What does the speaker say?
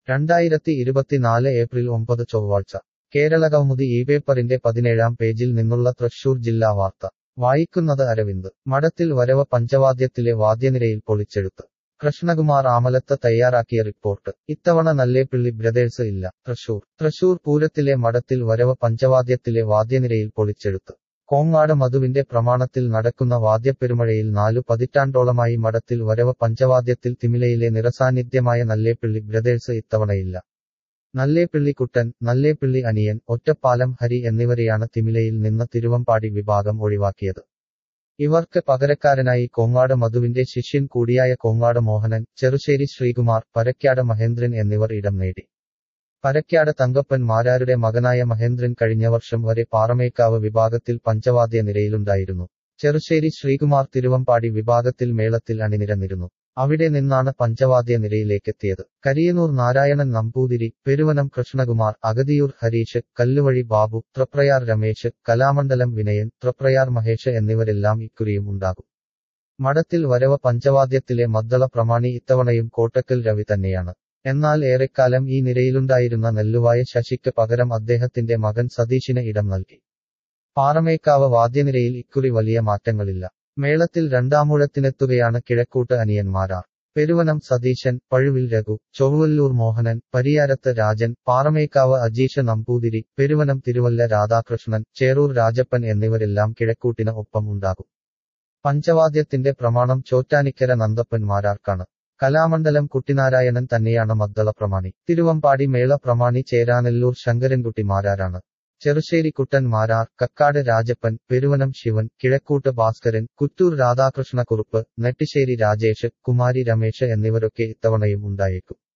രണ്ടായിരത്തി ഇരുപത്തിനാല് ഏപ്രിൽ ഒമ്പത് ചൊവ്വാഴ്ച കേരളകൗമുദി ഈ പേപ്പറിന്റെ പതിനേഴാം പേജിൽ നിന്നുള്ള തൃശൂർ ജില്ലാ വാർത്ത വായിക്കുന്നത് അരവിന്ദ് മഠത്തിൽ വരവ പഞ്ചവാദ്യത്തിലെ വാദ്യനിരയിൽ പൊളിച്ചെഴുത്ത് കൃഷ്ണകുമാർ ആമലത്ത് തയ്യാറാക്കിയ റിപ്പോർട്ട് ഇത്തവണ നല്ലേപ്പിള്ളി ബ്രദേഴ്സ് ഇല്ല തൃശൂർ തൃശൂർ പൂരത്തിലെ മഠത്തിൽ വരവ പഞ്ചവാദ്യത്തിലെ വാദ്യനിരയിൽ പൊളിച്ചെഴുത്ത് കോങ്ങാട് മധുവിന്റെ പ്രമാണത്തിൽ നടക്കുന്ന വാദ്യപ്പെരുമഴയിൽ നാലു പതിറ്റാണ്ടോളമായി മഠത്തിൽ വരവ പഞ്ചവാദ്യത്തിൽ തിമിലയിലെ നിറസാന്നിധ്യമായ നല്ലേപ്പിള്ളി ബ്രദേഴ്സ് ഇത്തവണയില്ല നല്ലേപ്പിള്ളി കുട്ടൻ നല്ലേപ്പിള്ളി അനിയൻ ഒറ്റപ്പാലം ഹരി എന്നിവരെയാണ് തിമിലയിൽ നിന്ന് തിരുവമ്പാടി വിഭാഗം ഒഴിവാക്കിയത് ഇവർക്ക് പകരക്കാരനായി കോങ്ങാട് മധുവിന്റെ ശിഷ്യൻ കൂടിയായ കോങ്ങാട് മോഹനൻ ചെറുശ്ശേരി ശ്രീകുമാർ പരക്കാട് മഹേന്ദ്രൻ എന്നിവർ ഇടം നേടി പരക്കാട് തങ്കപ്പൻ മാരാരുടെ മകനായ മഹേന്ദ്രൻ കഴിഞ്ഞ വർഷം വരെ പാറമേക്കാവ് വിഭാഗത്തിൽ പഞ്ചവാദ്യ നിരയിലുണ്ടായിരുന്നു ചെറുശ്ശേരി ശ്രീകുമാർ തിരുവമ്പാടി വിഭാഗത്തിൽ മേളത്തിൽ അണിനിരന്നിരുന്നു അവിടെ നിന്നാണ് പഞ്ചവാദ്യ നിരയിലേക്കെത്തിയത് കരിയനൂർ നാരായണൻ നമ്പൂതിരി പെരുവനം കൃഷ്ണകുമാർ അഗതിയൂർ ഹരീഷ് കല്ലുവഴി ബാബു ത്രപ്രയാർ രമേശ് കലാമണ്ഡലം വിനയൻ ത്രപ്രയാർ മഹേഷ് എന്നിവരെല്ലാം ഇക്കുറിയും ഉണ്ടാകും മഠത്തിൽ വരവ പഞ്ചവാദ്യത്തിലെ മദ്ദള പ്രമാണി ഇത്തവണയും കോട്ടക്കൽ രവി തന്നെയാണ് എന്നാൽ ഏറെക്കാലം ഈ നിരയിലുണ്ടായിരുന്ന നെല്ലുവായ ശശിക്ക് പകരം അദ്ദേഹത്തിന്റെ മകൻ സതീഷിന് ഇടം നൽകി പാറമേക്കാവ് വാദ്യനിരയിൽ ഇക്കുറി വലിയ മാറ്റങ്ങളില്ല മേളത്തിൽ രണ്ടാമൂഴത്തിനെത്തുകയാണ് കിഴക്കൂട്ട് അനിയന്മാരാർ പെരുവനം സതീശൻ പഴുവിൽ രഘു ചൊവ്വല്ലൂർ മോഹനൻ പരിയാരത്ത് രാജൻ പാറമേക്കാവ് അജീഷ് നമ്പൂതിരി പെരുവനം തിരുവല്ല രാധാകൃഷ്ണൻ ചേറൂർ രാജപ്പൻ എന്നിവരെല്ലാം കിഴക്കൂട്ടിന് ഒപ്പം ഉണ്ടാകും പഞ്ചവാദ്യത്തിന്റെ പ്രമാണം ചോറ്റാനിക്കര നന്ദപ്പന്മാരാർക്കാണ് കലാമണ്ഡലം കുട്ടിനാരായണൻ തന്നെയാണ് മദ്ദള പ്രമാണി തിരുവമ്പാടി മേള പ്രമാണി ചേരാനെല്ലൂർ ശങ്കരൻകുട്ടി മാരാരാണ് ചെറുശ്ശേരി കുട്ടൻ മാരാർ കക്കാട് രാജപ്പൻ പെരുവനം ശിവൻ കിഴക്കൂട്ട് ഭാസ്കരൻ കുറ്റൂർ രാധാകൃഷ്ണക്കുറുപ്പ് നെട്ടിശ്ശേരി രാജേഷ് കുമാരി രമേശ് എന്നിവരൊക്കെ ഇത്തവണയും ഉണ്ടായേക്കും